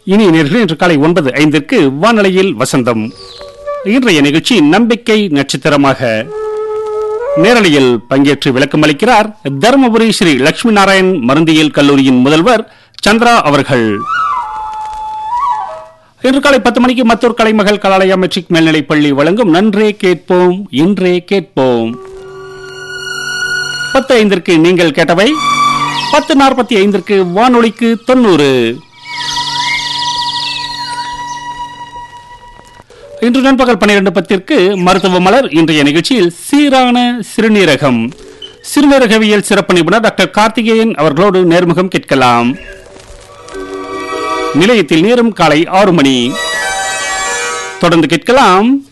இனி நேர்கள் இன்று காலை ஒன்பது ஐந்திற்கு வானொலியில் வசந்தம் இன்றைய நிகழ்ச்சி நம்பிக்கை நட்சத்திரமாக நேரலையில் பங்கேற்று விளக்கம் அளிக்கிறார் தருமபுரி ஸ்ரீ லட்சுமி நாராயண் மருந்தியல் கல்லூரியின் முதல்வர் சந்திரா அவர்கள் இன்று காலை பத்து மணிக்கு மத்தூர் கலைமகள் கலாலயா மெட்ரிக் மேல்நிலைப் பள்ளி வழங்கும் நன்றே கேட்போம் இன்றே கேட்போம் பத்து ஐந்திற்கு நீங்கள் கேட்டவை பத்து நாற்பத்தி ஐந்திற்கு வானொலிக்கு தொண்ணூறு இன்று நண்பகல் பன்னிரண்டு பத்திற்கு மருத்துவ மலர் இன்றைய நிகழ்ச்சியில் சீரான சிறுநீரகம் சிறுநீரகவியல் சிறப்பு நிபுணர் டாக்டர் கார்த்திகேயன் அவர்களோடு நேர்முகம் கேட்கலாம் நிலையத்தில் நேரம் காலை ஆறு மணி தொடர்ந்து கேட்கலாம்